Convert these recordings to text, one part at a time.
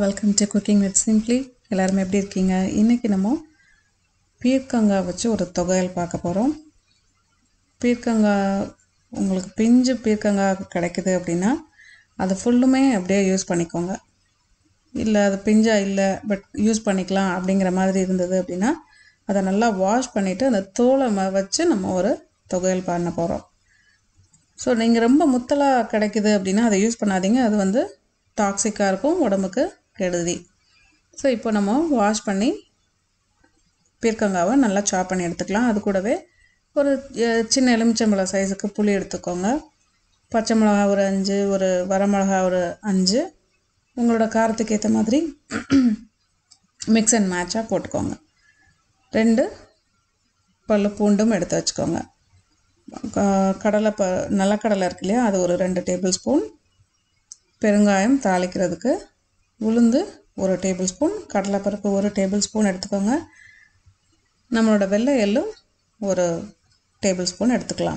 welcome to cooking with Simply எல்லாருமே எப்படி இருக்கீங்க இன்றைக்கி நம்ம பீர்க்கங்காய் வச்சு ஒரு தொகையல் பார்க்க போகிறோம் பீர்க்கங்காய் உங்களுக்கு பிஞ்சு பீர்க்கங்காய் கிடைக்குது அப்படின்னா அது ஃபுல்லுமே அப்படியே யூஸ் பண்ணிக்கோங்க இல்லை அது பிஞ்சா இல்லை பட் யூஸ் பண்ணிக்கலாம் அப்படிங்கிற மாதிரி இருந்தது அப்படின்னா அதை நல்லா வாஷ் பண்ணிவிட்டு அந்த தோலை ம வச்சு நம்ம ஒரு தொகையல் பண்ண போகிறோம் ஸோ நீங்கள் ரொம்ப முத்தலாக கிடைக்குது அப்படின்னா அதை யூஸ் பண்ணாதீங்க அது வந்து டாக்ஸிக்காக இருக்கும் உடம்புக்கு கெடுதி ஸோ இப்போ நம்ம வாஷ் பண்ணி பீர்க்கங்காவை நல்லா சாப் பண்ணி எடுத்துக்கலாம் அது கூடவே ஒரு அஹ், சின்ன எலுமிச்சம்பழம் சைஸுக்கு புளி எடுத்துக்கோங்க பச்சை மிளகா ஒரு அஞ்சு ஒரு வரமிளகா ஒரு அஞ்சு உங்களோட காரத்துக்கு ஏற்ற மாதிரி மிக்ஸ் அண்ட் மேட்சாக போட்டுக்கோங்க ரெண்டு பல்லு பூண்டும் எடுத்து வச்சுக்கோங்க க- கடலை ப நிலக்கடலை இருக்கு இல்லையா அது ஒரு ரெண்டு டேபிள் ஸ்பூன் பெருங்காயம் தாளிக்கிறதுக்கு உளுந்து ஒரு டேபிள் ஸ்பூன் கடலைப்பருப்பு ஒரு டேபிள் ஸ்பூன் எடுத்துக்கோங்க நம்மளோட வெள்ளை எள்ளும் ஒரு டேபிள் ஸ்பூன் எடுத்துக்கலாம்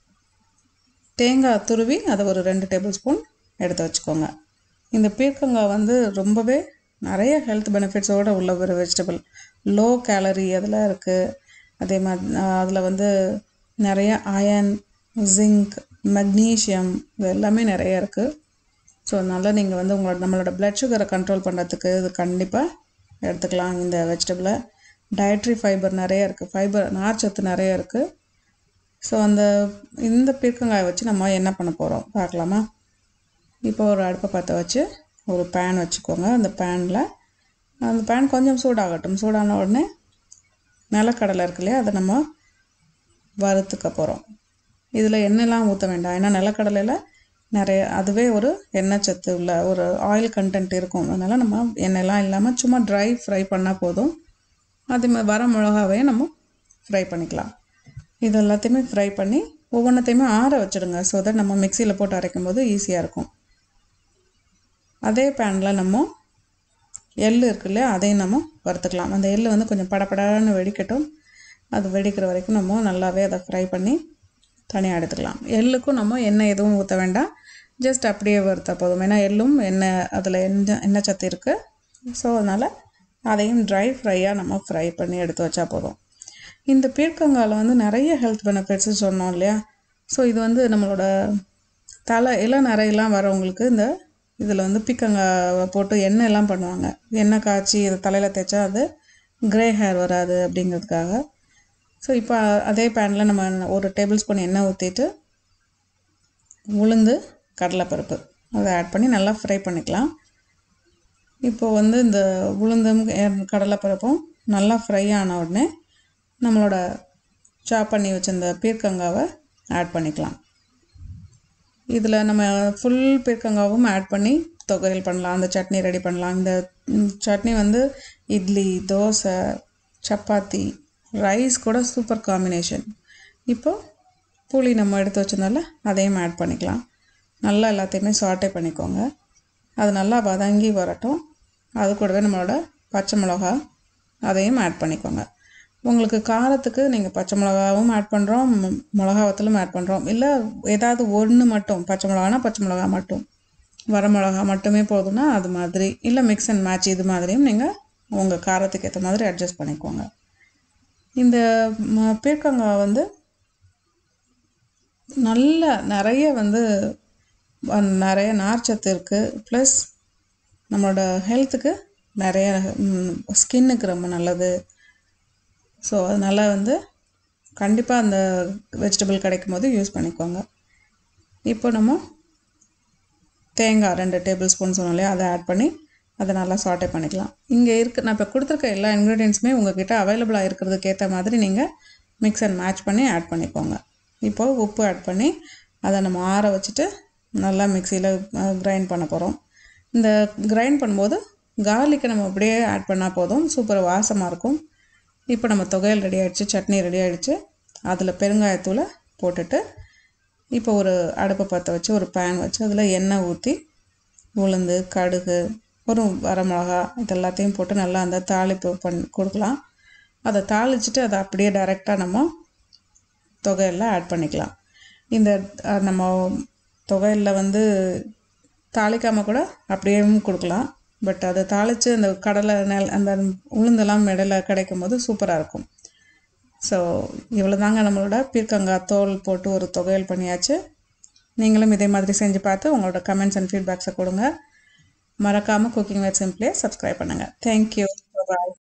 தேங்காய் துருவி அதை ஒரு ரெண்டு டேபிள் ஸ்பூன் எடுத்து வச்சுக்கோங்க இந்த பீர்க்கங்காய் வந்து ரொம்பவே நிறைய ஹெல்த் பெனிஃபிட்ஸோடு உள்ள ஒரு வெஜிடபிள் லோ கேலரி அதில் இருக்குது அதே மாதிரி அதில் வந்து நிறைய அயன் ஜிங்க் மெக்னீஷியம் இது எல்லாமே நிறைய இருக்குது ஸோ அதனால் நீங்கள் வந்து உங்களோட நம்மளோட blood சுகரை கண்ட்ரோல் பண்ணுறதுக்கு இது கண்டிப்பாக எடுத்துக்கலாம் இந்த வெஜிடபிளை டயட்ரி ஃபைபர் நிறைய இருக்குது ஃபைபர் நார்ச்சத்து நிறைய இருக்குது ஸோ அந்த இந்த பீர்க்கங்காயை வச்சு நம்ம என்ன பண்ண போகிறோம் பார்க்கலாமா இப்போ ஒரு அடுப்பை பற்ற வச்சு ஒரு பேன் வச்சுக்கோங்க அந்த பேனில் அந்த பேன் கொஞ்சம் சூடாகட்டும் சூடான உடனே நிலக்கடலை இருக்கு இல்லையா அதை நம்ம வறுத்துக்க போகிறோம் இதில் எண்ணெய்லாம் ஊற்ற வேண்டாம் ஏன்னா நிலக்கடலையில் நிறைய அதுவே ஒரு எண்ணெய் சத்து உள்ள ஒரு ஆயில் கண்டென்ட் இருக்கும் அதனால் நம்ம எண்ணெய்லாம் இல்லாமல் சும்மா ட்ரை ஃப்ரை பண்ணால் போதும் அதே மாதிரி வர மிளகாவையும் நம்ம ஃப்ரை பண்ணிக்கலாம் இது எல்லாத்தையுமே ஃப்ரை பண்ணி ஒவ்வொன்றத்தையுமே ஆற வச்சிடுங்க ஸோ தட் நம்ம மிக்சியில் போட்டு அரைக்கும் போது ஈஸியாக இருக்கும் அதே பேனில் நம்ம எள் இருக்கு இல்லையா அதையும் நம்ம வறுத்துக்கலாம் அந்த எள் வந்து கொஞ்சம் படபடன்னு வெடிக்கட்டும் அது வெடிக்கிற வரைக்கும் நம்ம நல்லாவே அதை ஃப்ரை பண்ணி தனியாக எடுத்துக்கலாம் எள்ளுக்கும் நம்ம எண்ணெய் எதுவும் ஊற்ற வேண்டாம் ஜஸ்ட் அப்படியே வறுத்தா போதும் ஏன்னா எள்ளும் எண்ணெய் அதில் எண்ணெய் எண்ணெய் சத்து இருக்குது ஸோ அதனால் அதையும் ட்ரை ஃப்ரையாக நம்ம ஃப்ரை பண்ணி எடுத்து வச்சா போதும் இந்த பீர்க்கங்காயில் வந்து நிறைய ஹெல்த் பெனிஃபிட்ஸு சொன்னோம் இல்லையா ஸோ இது வந்து நம்மளோட தலை இளம் நிறையெல்லாம் வரவங்களுக்கு இந்த இதில் வந்து பீக்கங்காய் போட்டு எண்ணெய் எல்லாம் பண்ணுவாங்க எண்ணெய் காய்ச்சி இதை தலையில் தேய்ச்சா அது கிரே ஹேர் வராது அப்படிங்கிறதுக்காக ஸோ இப்போ அதே பேனில் நம்ம ஒரு டேபிள் ஸ்பூன் எண்ணெய் ஊற்றிட்டு உளுந்து கடலைப்பருப்பு அதை ஆட் பண்ணி நல்லா ஃப்ரை பண்ணிக்கலாம் இப்போ வந்து இந்த உளுந்தும் எ- கடலைப்பருப்பும் நல்லா ஃப்ரை ஆன உடனே நம்மளோட சாப் பண்ணி வச்சிருந்த பீர்க்கங்காவை ஆட் பண்ணிக்கலாம் இதில் நம்ம ஃபுல் பீர்க்கங்காவும் ஆட் பண்ணி தொகையல் பண்ணலாம் அந்த சட்னி ரெடி பண்ணலாம் இந்த ம், சட்னி வந்து இட்லி தோசை சப்பாத்தி ரைஸ் கூட சூப்பர் காம்பினேஷன் இப்போ புளி நம்ம எடுத்து வச்சிருந்தால அதையும் ஆட் பண்ணிக்கலாம் நல்லா எல்லாத்தையுமே சாட்டே பண்ணிக்கோங்க அது நல்லா வதங்கி வரட்டும் அது கூடவே நம்மளோட பச்சை மிளகா அதையும் ஆட் பண்ணிக்கோங்க உங்களுக்கு காரத்துக்கு நீங்கள் பச்சை மிளகாவும் ஆட் பண்ணுறோம் மிளகா வத்தலும் ஆட் பண்ணுறோம் இல்லை ஏதாவது ஒன்று மட்டும் பச்சை மிளகானா பச்சை மிளகா மட்டும் வர மிளகா மட்டுமே போதும்னா அது மாதிரி இல்லை மிக்ஸ் அண்ட் மேட்ச் இது மாதிரியும் நீங்கள் உங்கள் காரத்துக்கு ஏற்ற மாதிரி அட்ஜஸ்ட் பண்ணிக்கோங்க இந்த ம- பீர்க்கங்காய் வந்து நல்ல நிறைய வந்து அஹ், நிறைய நார்ச்சத்து இருக்குது ப்ளஸ் நம்மளோட ஹெல்த்துக்கு நிறைய ஸ்கின்னுக்கு ரொம்ப நல்லது ஸோ அதனால் வந்து கண்டிப்பாக அந்த வெஜிடபிள் கிடைக்கும் போது யூஸ் பண்ணிக்கோங்க இப்போ நம்ம தேங்காய் ரெண்டு டேபிள் ஸ்பூன் சொன்னோம் இல்லையா அதை ஆட் பண்ணி அதை நல்லா சாட்டே பண்ணிக்கலாம் இங்கே இருக்கு நான் இப்போ கொடுத்துருக்க எல்லா இன்க்ரீடியன்ஸுமே உங்ககிட்ட அவைலபிளாக இருக்கிறதுக்கு ஏற்ற மாதிரி நீங்கள் மிக்ஸ் அண்ட் மேட்ச் பண்ணி ஆட் பண்ணிக்கோங்க இப்போ உப்பு ஆட் பண்ணி அதை நம்ம ஆற வச்சுட்டு நல்லா மிக்சியில் கிரைண்ட் பண்ண போகிறோம் இந்த கிரைண்ட் பண்ணும்போது கார்லிக்கை நம்ம அப்படியே ஆட் பண்ணால் போதும் சூப்பர் வாசமாக இருக்கும் இப்போ நம்ம தொகையல் ரெடி ஆயிடுச்சு சட்னி ரெடி ஆயிடுச்சு அதில் பெருங்காயத்தூளை போட்டுட்டு இப்போ ஒரு அடுப்பை பற்ற வச்சு ஒரு பேன் வச்சு அதில் எண்ணெய் ஊற்றி உளுந்து கடுகு ஒரு வரமிளகா இது எல்லாத்தையும் போட்டு நல்லா அந்த தாளிப்பு பண் கொடுக்கலாம் அதை தாளிச்சிட்டு அதை அப்படியே டைரெக்டாக நம்ம தொகையில் ஆட் பண்ணிக்கலாம் இந்த அஹ், நம்ம தொகையில் வந்து தாளிக்காமல் கூட அப்படியேவும் கொடுக்கலாம் பட் அதை தாளித்து அந்த கடலை நெல் அந்த உளுந்தெல்லாம் இடையில கிடைக்கும் போது சூப்பராக இருக்கும் ஸோ இவ்வளோ தாங்க நம்மளோட பீர்க்கங்காய் தோல் போட்டு ஒரு தொகையல் பண்ணியாச்சு நீங்களும் இதே மாதிரி செஞ்சு பார்த்து உங்களோட கமெண்ட்ஸ் அண்ட் ஃபீட்பேக்ஸை கொடுங்க மறக்காமல் குக்கிங் வித் சிம்ப்ளே சப்ஸ்கிரைப் பண்ணுங்கள் தேங்க்யூ பாய்